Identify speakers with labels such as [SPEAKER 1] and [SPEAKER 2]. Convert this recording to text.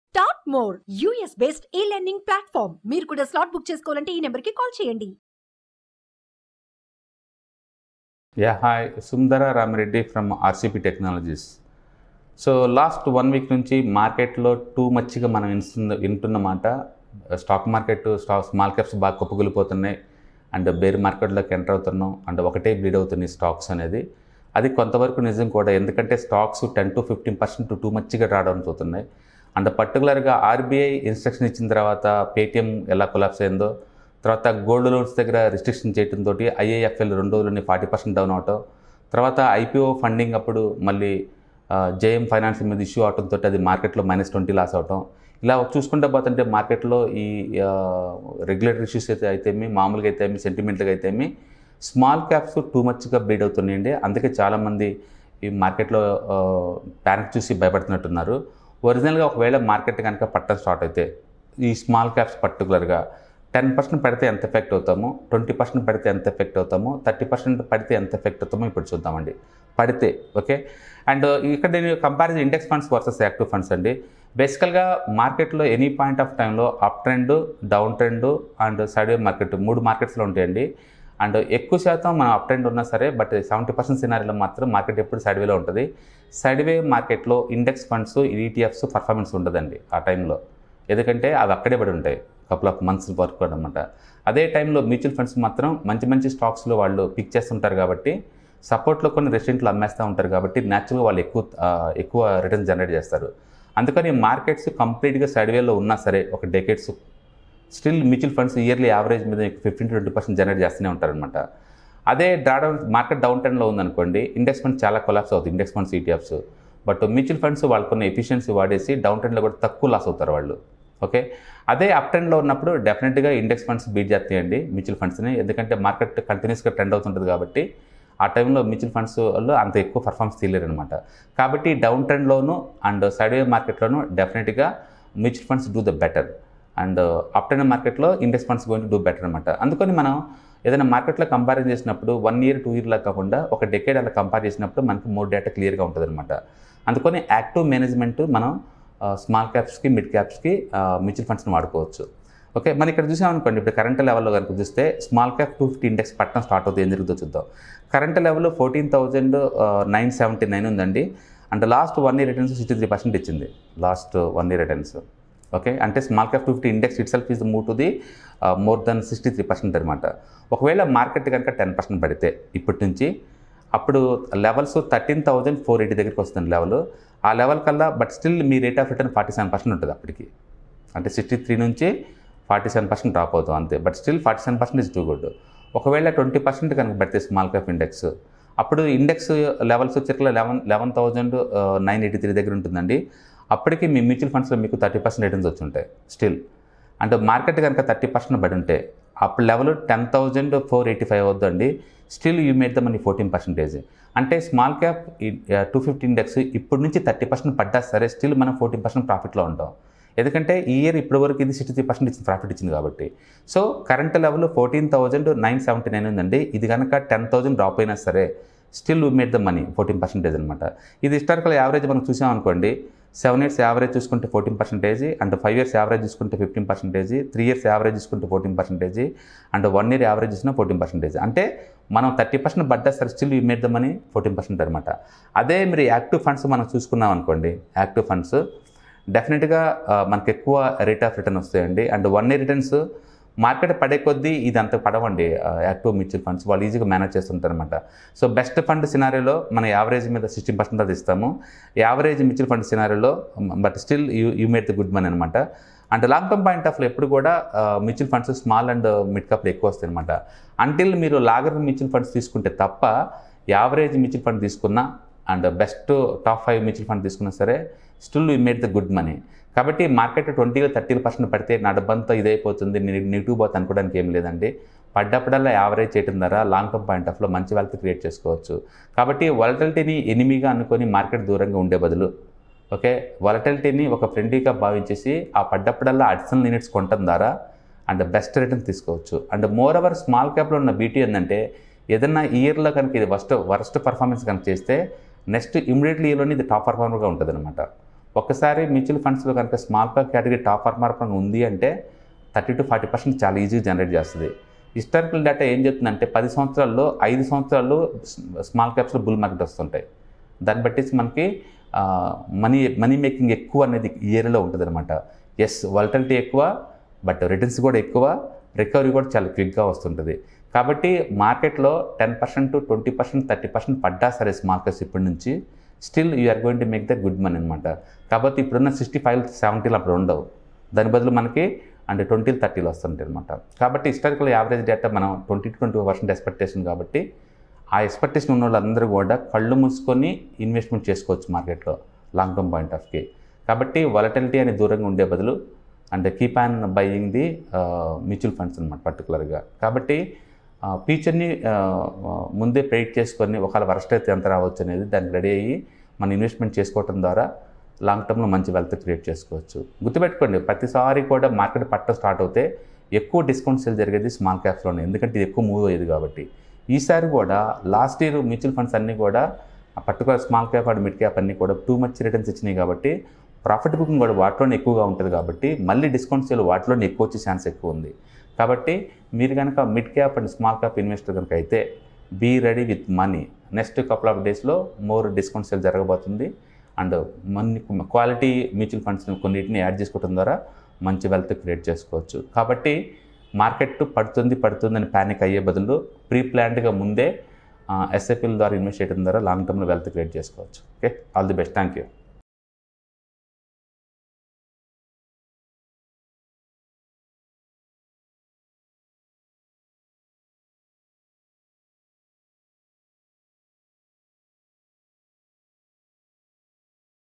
[SPEAKER 1] top more US based ఈ learning platform మీరు కూడా స్లాట్ బుక్ చేసుకోవాలంటే ఈ నెంబర్కి కాల్ చేయండి
[SPEAKER 2] yeah hi Sundara Rami Reddy from RCP Technologies so last one week నుంచి మార్కెట్లో టూ మచ్గా మనం వింటున్న వింటున్న మాట stock market stock small caps బాగా కుప్పకూలిపోతున్నాయి అండ్ బేర్ మార్కెట్లోకి ఎంటర్ అవుతున్నాం అండ్ ఒకటే బ్లీడ్ అవుతున్నాయి స్టాక్స్ అనేది అది కొంతవరకు నిజం కూడా ఎందుకంటే stocks ten to fifteen percent too మచ్గా రావడం అవుతున్నాయి అండ్ పర్టికులర్గా ఆర్బీఐ ఇన్స్ట్రక్షన్ ఇచ్చిన తర్వాత పేటిఎం ఎలా కొలాప్స్ అయిందో తర్వాత గోల్డ్ లోన్స్ దగ్గర రిస్ట్రిక్షన్ చేయడంతో ఐఏఎఫ్ఎల్ రెండు రోజులని ఫార్టీ పర్సెంట్ డౌన్ అవటం తర్వాత ఐపీఓ ఫండింగ్ అప్పుడు మళ్ళీ జేఎం ఫైనాన్స్ మీద ఇష్యూ అవడంతో అది మార్కెట్లో మైనస్ ట్వంటీ లాస్ అవటం ఇలా చూసుకుంటే పోతుంటే మార్కెట్లో ఈ రెగ్యులేటరీ ఇష్యూస్ అయితే అయితేమి మామూలుగా అయితేమి సెంటిమెంట్గా అయితేమి స్మాల్ క్యాప్స్ టూ మచ్గా బ్రీడ్ అవుతున్నాయండి అందుకే చాలామంది ఈ మార్కెట్లో ప్యానిక్ చూసి భయపడుతున్నట్టున్నారు ఒరిజినల్గా ఒకవేళ మార్కెట్ కనుక పట్టడం స్టార్ట్ అయితే ఈ స్మాల్ క్యాప్స్ పర్టికులర్గా టెన్ పర్సెంట్ పడితే ఎంత ఎఫెక్ట్ అవుతాము ట్వంటీ పర్సెంట్ పడితే ఎంత ఎఫెక్ట్ అవుతాము థర్టీ పర్సెంట్ పడితే ఎంత ఎఫెక్ట్ అవుతామో ఇప్పుడు చూద్దామండి పడితే ఓకే అండ్ ఇక్కడ నేను comparison index funds versus active funds అండి బేసికల్గా మార్కెట్లో ఎనీ పాయింట్ ఆఫ్ టైంలో up trend down trend and side market మూడు మార్కెట్స్లో ఉంటాయండి అండ్ ఎక్కువ శాతం మనం అప్ ట్రెండ్ ఉన్నా సరే బట్ సెవెంటీ పర్సెంట్ సినారీలో మాత్రం మార్కెట్ ఎప్పుడు సైడ్ వేలో ఉంటుంది సైడ్ వే మార్కెట్లో ఇండెక్స్ ఫండ్స్ ఈటీఎఫ్స్ పర్ఫార్మెన్స్ ఉండదండి ఆ టైంలో ఎందుకంటే అవి అక్కడే పడి ఉంటాయి కపుల్ ఆఫ్ మంత్స్ వరకు అనమాట అదే టైంలో మ్యూచువల్ ఫండ్స్ మాత్రం మంచి మంచి స్టాక్స్లో వాళ్ళు పిక్ చేస్తుంటారు కాబట్టి సపోర్ట్లో కొన్ని రెసిడెంట్లు అమ్మేస్తూ ఉంటారు కాబట్టి న్యాచురల్గా వాళ్ళు ఎక్కువ ఎక్కువ రిటర్న్స్ జనరేట్ చేస్తారు అందుకని మార్కెట్స్ కంప్లీట్గా సైడ్ వేలో ఉన్నా సరే ఒక decades still mutual funds yearly average మీద fifteen to twenty percent generate చేస్తూనే ఉంటారనమాట అదే డ్రాడౌన్ మార్కెట్ డౌన్ టెన్లో ఉందనుకోండి ఇండెక్స్ ఫండ్స్ చాలా కొలాప్స్ అవుతుంది index funds ETFs but mutual funds వాళ్ళకున్న ఎఫిషియన్సీ వాడేసి డౌన్ టెన్లో కూడా తక్కువ లాస్ అవుతారు వాళ్ళు ఓకే అదే అప్ ట్రెండ్లో ఉన్నప్పుడు డెఫినెట్గా ఇండెక్స్ ఫండ్స్ బీట్ చేస్తాయండి మ్యూచువల్ ఫండ్స్ని ఎందుకంటే మార్కెట్ కంటిన్యూస్గా ట్రెండ్ అవుతుంటుంది కాబట్టి ఆ టైంలో మ్యూచువల్ ఫండ్స్లో అంత ఎక్కువ పర్ఫార్మెన్స్ తీయలేరు అనమాట కాబట్టి డౌన్ ట్రెండ్లోను అండ్ సైడ్ వే మార్కెట్లోను డెఫినెట్గా mutual funds do the better and up trend మార్కెట్లో index funds going to do better అనమాట అందుకని మనం ఏదైనా మార్కెట్లో కంపేర్ చేసినప్పుడు వన్ ఇయర్ టూ ఇయర్లా కాకుండా ఒక డెకేడ్ అలా కంపేర్ చేసినప్పుడు మనకి మోర్ డేటా క్లియర్గా ఉంటుంది అనమాట అందుకని యాక్టివ్ మేనేజ్మెంట్ మనం స్మాల్ క్యాప్స్కి మిడ్ క్యాప్స్కి మ్యూచువల్ ఫండ్స్ని వాడుకోవచ్చు ఓకే మనం ఇక్కడ చూసామనుకోండి ఇప్పుడు కరెంట్ లెవెల్లో కనుక చూస్తే small cap two fifty index పట్టడం స్టార్ట్ అవుతుంది ఏం జరుగుతుందో చూద్దాం current level fourteen thousand nine seventy nine ఉందండి and last one year returns sixty three percent ఇచ్చింది last one year returns okay అంటే small cap fifty index itself is move to the more than sixty three percent అనమాట ఒకవేళ market కనుక ten percent పడితే ఇప్పటి నుంచి అప్పుడు levels thirteen thousand four eighty దగ్గరికి వస్తుంది లెవెల్ ఆ లెవెల్ కల్లా బట్ స్టిల్ మీ rate of return forty seven percent ఉంటుంది అప్పటికి అంటే సిక్స్టీ త్రీ నుంచి ఫార్టీ సెవెన్ పర్సెంట్ డ్రాప్ అవుతాం అంతే but still forty seven percent is too good ఒకవేళ ట్వంటీ పర్సెంట్ కనుక పెడితే స్మాల్ క్యాప్ ఇండెక్స్ అప్పుడు ఇండెక్స్ లెవెల్స్ వచ్చేట్లా eleven eleven thousand nine eighty three దగ్గర ఉంటుందండి అప్పటికి మీ మ్యూచువల్ ఫండ్స్లో మీకు థర్టీ పర్సెంట్ రిటర్న్స్ వచ్చి ఉంటాయి స్టిల్ అంటే మార్కెట్ కనుక థర్టీ పర్సెంట్ పడి ఉంటే అప్పుడు level ten thousand four eighty five అవుతుందండి still you made the money fourteen percentage అంటే small cap two fifty index ఇప్పటి నుంచి థర్టీ పర్సెంట్ పడ్డా సరే స్టిల్ మనం ఫోర్టీన్ పర్సెంట్ ప్రాఫిట్లో ఉంటాం ఎందుకంటే ఈ ఇయర్ ఇప్పటి వరకు ఇది సిక్స్టీ త్రీ పర్సెంట్ ఇచ్చిన ప్రాఫిట్ ఇచ్చింది కాబట్టి so current level fourteen thousand nine seventy nine ఉందండి ఇది కనుక టెన్ థౌజండ్ డ్రాప్ అయినా సరే still made the money fourteen percentage అనమాట ఇది హిస్టారికల్ యావరేజ్ మనం చూసామనుకోండి సెవెన్ ఇయర్స్ యావరేజ్ చూసుకుంటే fourteen percentage and five years average చూసుకుంటే fifteen percentage three years average చూసుకుంటే fourteen percentage and one year average చూసినా ఫోర్టీన్ పర్సెంటేజ్ అంటే మనం థర్టీ పర్సెంట్ పడ్డా సరే still you made the money fourteen percent అనమాట అదే మీరు యాక్టివ్ ఫండ్స్ మనం చూసుకున్నాం అనుకోండి యాక్టివ్ ఫండ్స్ డెఫినెట్గా మనకు ఎక్కువ రేట్ ఆఫ్ రిటర్న్ వస్తాయండి and one year returns market పడే కొద్దీ ఇది అంత పడవండి యాక్టివ్ మ్యూచువల్ ఫండ్స్ వాళ్ళు ఈజీగా మేనేజ్ చేస్తుంటారు అనమాట సో బెస్ట్ ఫండ్ సినారీలో మన యావరేజ్ మీద సిక్స్టీన్ పర్సెంట్ అది ఇస్తాము యావరేజ్ మ్యూచువల్ ఫండ్ సినారీలో but still you you made the good money అనమాట and long term point of ఎప్పుడు కూడా mutual funds small and mid కప్లు ఎక్కువ వస్తాయి అనమాట అంటిల్ మీరు లాగర్ మ్యూచువల్ ఫండ్స్ తీసుకుంటే తప్ప యావరేజ్ మ్యూచువల్ ఫండ్ తీసుకున్నా and best top five mutual fund తీసుకున్నా సరే still you made the good money కాబట్టి మార్కెట్ ట్వంటీలో థర్టీ పర్సెంట్ పడితే నా డబ్బంతా ఇదైపోతుంది నెగిటివ్ పోతే అనుకోవడానికి ఏం లేదండి పడ్డప్పుడల్లా యావరేజ్ చేయడం ద్వారా లాంగ్ టర్మ్ పాయింట్ ఆఫ్లో మంచి వెల్త్ క్రియేట్ చేసుకోవచ్చు కాబట్టి వాలటిలిటీని ఎనిమిగా అనుకొని మార్కెట్ దూరంగా ఉండే బదులు ఓకే వాలటిలిటీని ఒక ఫ్రెండ్లీగా భావించేసి ఆ పడ్డప్పుడల్లా అడిషనల్ యూనిట్స్ కొనటం ద్వారా అండ్ బెస్ట్ రిటర్న్ తీసుకోవచ్చు అండ్ మోర్ ఓవర్ స్మాల్ క్యాప్లో ఉన్న బీటీ ఏంటంటే ఏదన్నా ఇయర్లో కనుక ఇది ఫస్ట్ వర్స్ట్ పర్ఫార్మెన్స్ కనుక చేస్తే నెక్స్ట్ ఇమీడియట్లీ ఇయర్లోని ఇది టాప్ పర్ఫార్మర్గా ఉంటుంది అనమాట ఒక్కసారి మ్యూచువల్ ఫండ్స్లో కనుక small cap category top performer ఉంది అంటే థర్టీ టు ఫార్టీ పర్సెంట్ చాలా ఈజీగా జనరేట్ చేస్తుంది హిస్టారికల్ డేటా ఏం చెప్తుందంటే పది సంవత్సరాల్లో ఐదు సంవత్సరాల్లో స్మాల్ క్యాప్స్లో బుల్ మార్కెట్ వస్తుంటాయి దాన్ని బట్టి మనకి మనీ మనీ మేకింగ్ ఎక్కువ అనేది ఈ ఏరియాలో ఉంటుంది అనమాట ఎస్ వాలటిలిటీ ఎక్కువ బట్ రిటర్న్స్ కూడా ఎక్కువ రికవరీ కూడా చాలా క్విక్గా వస్తుంటుంది కాబట్టి మార్కెట్లో ten percent twenty percent thirty percent పడ్డా సరే స్మాల్ క్యాప్స్ ఇప్పటి నుంచి still you're going to make the good money అనమాట కాబట్టి ఇప్పుడున్న సిక్స్టీ ఫైవ్ సెవెంటీలు అప్పుడు ఉండవు దాని బదులు మనకి అంటే ట్వంటీలు థర్టీలు వస్తుంటాయి అనమాట కాబట్టి హిస్టారికల్ యావరేజ్ డేటా మనం twenty two twenty percent expectation కాబట్టి ఆ ఎక్స్పెక్టేషన్ ఉన్న వాళ్ళందరూ కూడా కళ్ళు మూసుకొని ఇన్వెస్ట్మెంట్ చేసుకోవచ్చు మార్కెట్లో లాంగ్ టర్మ్ పాయింట్ ఆఫ్ కి కాబట్టి వాలటిలిటీ అనే దూరంగా ఉండే బదులు అంటే keep on buying the mutual funds అనమాట పర్టికులర్గా కాబట్టి ఫ్యూచర్ని ముందే ప్రెడిక్ట్ చేసుకొని ఒకవేళ వర్స్ట్ అయితే ఎంత రావచ్చు అనేది దానికి రెడీ అయ్యి మనం ఇన్వెస్ట్మెంట్ చేసుకోవడం ద్వారా లాంగ్ టర్మ్లో మంచి వెల్త్ క్రియేట్ చేసుకోవచ్చు గుర్తుపెట్టుకోండి ప్రతిసారి కూడా మార్కెట్ పట్ట స్టార్ట్ అవుతే ఎక్కువ డిస్కౌంట్ సేల్ జరిగేది స్మాల్ క్యాప్స్లోనే ఎందుకంటే ఇది ఎక్కువ మూవ్ అయ్యేది కాబట్టి ఈసారి కూడా లాస్ట్ ఇయర్ మ్యూచువల్ ఫండ్స్ అన్నీ కూడా particular small cap and mid cap అన్నీ కూడా టూ మచ్ రిటర్న్స్ ఇచ్చినాయి కాబట్టి ప్రాఫిట్ బుకింగ్ కూడా వాటిలోనే ఎక్కువగా ఉంటుంది కాబట్టి మళ్ళీ డిస్కౌంట్ సేల్ వాటిలోనే ఎక్కువ వచ్చే ఛాన్స్ ఎక్కువ ఉంది కాబట్టి మీరు కనుక mid cap and small cap investor కనుక అయితే be ready with money next couple of డేస్లో మోర్ డిస్కౌంట్ సేల్ జరగబోతుంది and many quality mutual funds కొన్నిటిని యాడ్ చేసుకోవడం ద్వారా మంచి వెల్త్ క్రియేట్ చేసుకోవచ్చు కాబట్టి మార్కెట్ పడుతుంది పడుతుంది అని ప్యానిక్ అయ్యే బదులు ప్రీ ప్లాన్డ్గా ముందే ఎస్ఐపిల ద్వారా ఇన్వెస్ట్ చేయడం ద్వారా లాంగ్ టర్మ్లో వెల్త్ క్రియేట్ చేసుకోవచ్చు okay all the best thank you